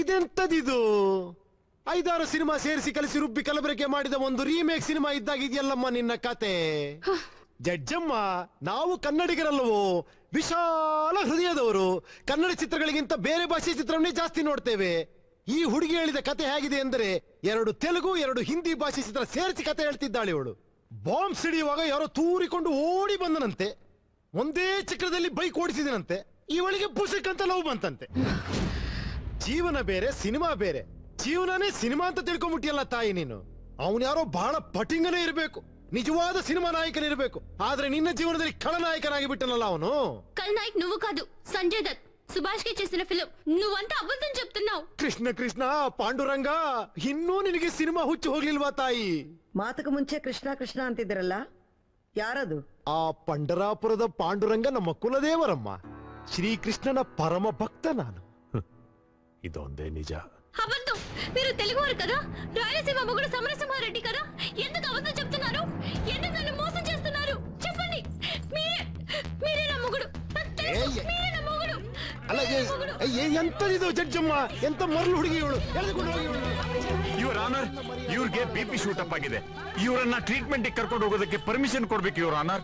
ಇದೆಂತದಿದು ಐದಾರು ಸಿನಿಮಾ ಸೇರಿಸಿ ಕಲಿಸಿ ರುಬ್ಬಿ ಕಲಬೆರಕೆ ಮಾಡಿದ ಒಂದು ರೀಮೇಕ್ ಸಿನಿಮಾ ಇದ್ದಾಗ ಇದೆಯಲ್ಲಮ್ಮ ನಿನ್ನ ಕತೆ ಜಡ್ಜಮ್ಮ ನಾವು ಕನ್ನಡಿಗರಲ್ಲವೋ ವಿಶಾಲ ಹೃದಯದವರು ಕನ್ನಡ ಚಿತ್ರಗಳಿಗಿಂತ ಬೇರೆ ಭಾಷೆ ಚಿತ್ರವನ್ನೇ ಜಾಸ್ತಿ ನೋಡ್ತೇವೆ ಈ ಹುಡುಗಿ ಹೇಳಿದ ಕತೆ ಹೇಗಿದೆ ಎಂದರೆ ಎರಡು ತೆಲುಗು ಎರಡು ಹಿಂದಿ ಭಾಷೆ ಚಿತ್ರ ಸೇರಿಸಿ ಕತೆ ಹೇಳ್ತಿದ್ದಾಳೆ ಇವಳು ಬಾಂಬ್ ಸಿಡಿಯುವಾಗ ಯಾರೋ ತೂರಿಕೊಂಡು ಓಡಿ ಬಂದನಂತೆ ಒಂದೇ ಚಕ್ರದಲ್ಲಿ ಬೈಕ್ ಓಡಿಸಿದನಂತೆ ಇವಳಿಗೆ ಪುಸ್ತಕ ಅಂತ ಲವ್ ಬಂತಂತೆ ಜೀವನ ಬೇರೆ ಸಿನಿಮಾ ಬೇರೆ ಜೀವನನೇ ಸಿನಿಮಾ ಅಂತ ತಿಳ್ಕೊಂಬಿಟ್ಟಿಯಲ್ಲ ತಾಯಿ ನೀನು ಅವನು ಯಾರೋ ಬಹಳ ಪಟಿಂಗನೇ ಇರಬೇಕು ನಿಜವಾದ ಸಿನಿಮಾ ನಾಯಕನಿರ್ಬೇಕು ಆದ್ರೆ ನಿನ್ನ జీవనದಲ್ಲಿ ఖಳనాయకನಾಗಿ బిట్టనಲ್ಲ ಅವನು కల్నాయక్ నువ్వు కాదు సంజయ్ దత్ సుభాష్ కి చేసిన ఫిలిం నువ్వంతా అబద్ధం చెప్తున్నావు ಕೃಷ್ಣ ಕೃಷ್ಣ ಪಾಂಡುರಂಗ ಇನ್ನೂ ನಿನಗೆ ಸಿನಿಮಾ ಹುಚ್ಚು ಹೋಗ್ಲಿಲ್ವಾ ತಾಯಿ ಮಾತಕ್ಕೆ ಮುಂಚೆ ಕೃಷ್ಣ ಕೃಷ್ಣ ಅಂತಿದ್ರಲ್ಲ ಯಾರದು ಆ ಪಂಡರಾಪುರದ ಪಾಂಡುರಂಗ ನಮ್ಮ ಕುಲದೇವರಮ್ಮ ಶ್ರೀಕೃಷ್ಣನ ಪರಮ ಭಕ್ತ ನಾನು ಇದೊಂದೇ నిజ అబద్ధం మీరు తెలుగువారు కదా రాయలసీమ మొగుడు సమరసింహారెడ్డి కదా ఎందుకు అబద్ధం చెప్తున్నారు ఎందుకు నన్ను మోసం చేస్తున్నారు చెప్పండి మీరే మీరే నా మొగుడు నాకు తెలుసు, ఏయ్. మీరే నా మొగుడు ಅಲ್ಲ ಏ- ಏ- ಎಂತದಿದು ಜಡ್ಜಮ್ಮ ಎಂತ ಮರಳು ಹುಡುಗಿ ಇವಳು ಎಳೆದುಕೊಂಡು ಹೋಗಿ ಇವಳನ್ನ. ಯುವರ್ ಆನರ್ ಇವ್ರಿಗೆ ಬಿ ಪಿ ಶೂಟಪ್ ಆಗಿದೆ ಇವರನ್ನ ಟ್ರೀಟ್ಮೆಂಟ್ ಕರ್ಕೊಂಡು ಹೋಗೋದಕ್ಕೆ ಪರ್ಮಿಷನ್ ಕೊಡ್ಬೇಕು ಯುವರ್ ಆನರ್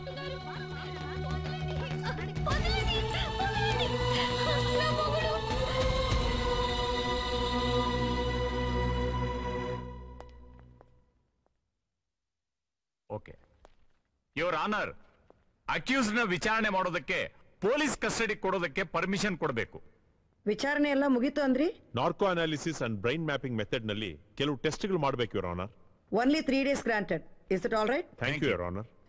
వదలండి, వదలండి. నా మొగుడు ಓಕೆ ಯುವರ್ ಆನರ್ ಅಕ್ಯೂಸ್ ನ ವಿಚಾರಣೆ ಮಾಡೋದಕ್ಕೆ ಪೊಲೀಸ್ ಕಸ್ಟಡಿ ಕೊಡೋದಕ್ಕೆ ಪರ್ಮಿಷನ್ ಕೊಡಬೇಕು ವಿಚಾರಣೆ ಎಲ್ಲ ಮುಗೀತು ಅಂದ್ರಿ narco analysis and brain mapping method ನಲ್ಲಿ ಕೆಲವು ಟೆಸ್ಟ್ಗಳು ಮಾಡಬೇಕು your honour only three days granted is it all right thank you your honour